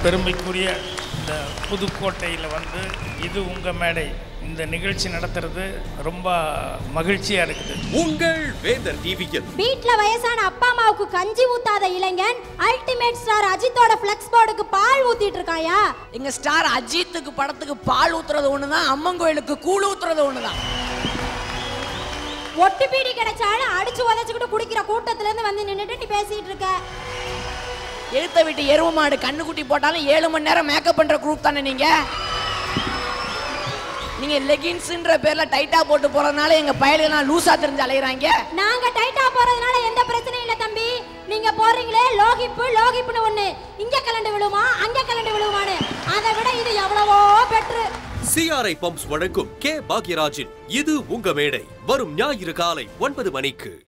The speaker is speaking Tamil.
பெருமைக்குரிய இந்த புதுக்கோட்டையில் வந்து இது உங்கள் மேடை இந்த நிகழ்ச்சி நடத்துறது ரொம்ப மகிழ்ச்சியாக இருக்குது உங்கள் வேந்தர் டிவியில் வீட்ல வயசான அப்பா அம்மாவுக்கு கஞ்சி ஊத்தாத இளைஞன் அல்டிமேட் ஸ்டார் அஜித்தோட ஃப்ளெக்ஸ் போர்டுக்கு பால் ஊத்திட்டு இருக்காயா எங்க ஸ்டார் அஜித்துக்கு படத்துக்கு பால் ஊத்துறது ஒண்ணுதான் அம்மன் கோயிலுக்கு கூழ் ஊத்துறது ஒண்ணுதான் ஒட்டு பீடி கிடைச்சாலும் அடிச்சு உதச்சுக்கிட்டு குடிக்கிற கூட்டத்துல இருந்து வந்து நின்னுட்டு நீ பேசிட்டு இருக்க எழுத்த விட்டு எருவு மாடு கண்ணுக்குட்டி போட்டாலும் ஏழு மணி நேரம் மேக்கப் பண்ற குரூப் தானே நீங்க நீங்க லெகின்ஸ்ன்ற பேர்ல டைட்டா போட்டு போறதுனால எங்க பயலுலாம் லூசா தெரிஞ்சு அலையறாங்க நாங்க டைட்டா போறதுனால எந்த பிரச்சனையும் இல்ல தம்பி நீங்க போறீங்களே லோகிப்பு லோகிப்புன்னு ஒண்ணு இங்க கலண்டு விழுமா அங்க கலண்டு விழுமான்னு அதை விட இது எவ்வளவோ பெட்ரு சிஆர்ஐ பம்ப்ஸ் வழங்கும் கே பாக்யராஜின் இது உங்க மேடை வரும் ஞாயிறு காலை ஒன்பது மணிக்கு